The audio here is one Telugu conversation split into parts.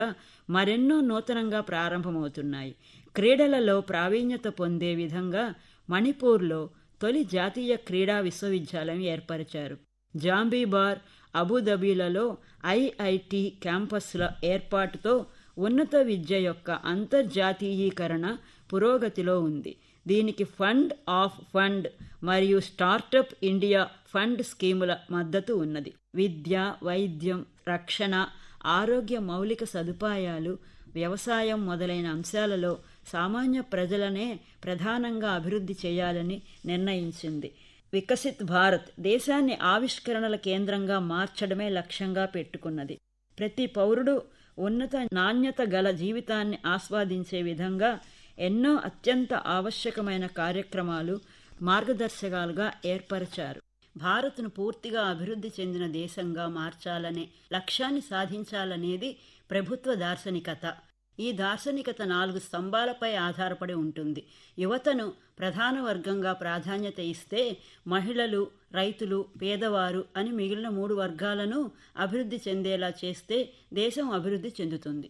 మరెన్నో నూతనంగా ప్రారంభమవుతున్నాయి క్రీడలలో ప్రావీణ్యత పొందే విధంగా మణిపూర్లో తొలి జాతీయ క్రీడా విశ్వవిద్యాలయం ఏర్పరిచారు జాంబీబార్ అబుదాబీలలో ఐఐటి క్యాంపస్ల ఏర్పాటుతో ఉన్నత విద్య యొక్క అంతర్జాతీయీకరణ పురోగతిలో ఉంది దీనికి ఫండ్ ఆఫ్ ఫండ్ మరియు స్టార్టప్ ఇండియా ఫండ్ స్కీముల మద్దతు ఉన్నది విద్య వైద్యం రక్షణ ఆరోగ్య మౌలిక సదుపాయాలు వ్యవసాయం మొదలైన అంశాలలో సామాన్య ప్రజలనే ప్రధానంగా అభివృద్ధి చేయాలని నిర్ణయించింది వికసిత్ భారత్ దేశాన్ని ఆవిష్కరణల కేంద్రంగా మార్చడమే లక్ష్యంగా పెట్టుకున్నది ప్రతి పౌరుడు ఉన్నత నాణ్యత గల జీవితాన్ని ఆస్వాదించే విధంగా ఎన్నో అత్యంత ఆవశ్యకమైన కార్యక్రమాలు మార్గదర్శకాలుగా ఏర్పరిచారు భారత్ను పూర్తిగా అభివృద్ధి చెందిన దేశంగా మార్చాలనే లక్ష్యాన్ని సాధించాలనేది ప్రభుత్వ దార్శనికత ఈ దార్శనికత నాలుగు స్తంభాలపై ఆధారపడి ఉంటుంది యువతను ప్రధాన వర్గంగా ప్రాధాన్యత ఇస్తే మహిళలు రైతులు పేదవారు అని మిగిలిన మూడు వర్గాలను అభివృద్ధి చెందేలా చేస్తే దేశం అభివృద్ధి చెందుతుంది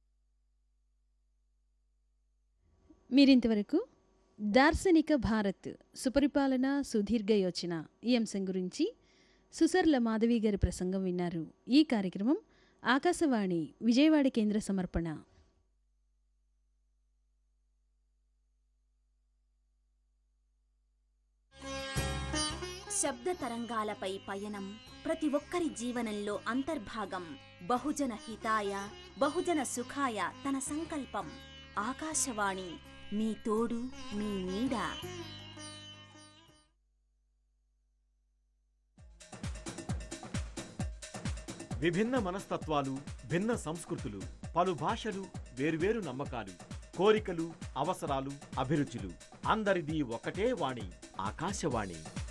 మీరింతవరకు దార్శనిక భారత్ సుపరిపాలన సుదీర్ఘ యోచన ఈ అంశం గురించి సుసర్ల మాధవి గారి ప్రసంగం విన్నారు ఈ కార్యక్రమం ఆకాశవాణి విజయవాడ కేంద్ర సమర్పణ శబ్ద తరంగాలపై పయనం ప్రతి ఒక్కరి జీవనంలో అంతర్భాగం బహుజన హితాయ బహుజన సుఖాయ తన సంకల్పం ఆకాశవాణి మీ తోడు మీ నీడ విభిన్న మనస్తత్వాలు భిన్న సంస్కృతులు పలు భాషలు వేర్వేరు నమ్మకాలు కోరికలు అవసరాలు అభిరుచులు అందరిది ఒకటే వాణి ఆకాశవాణి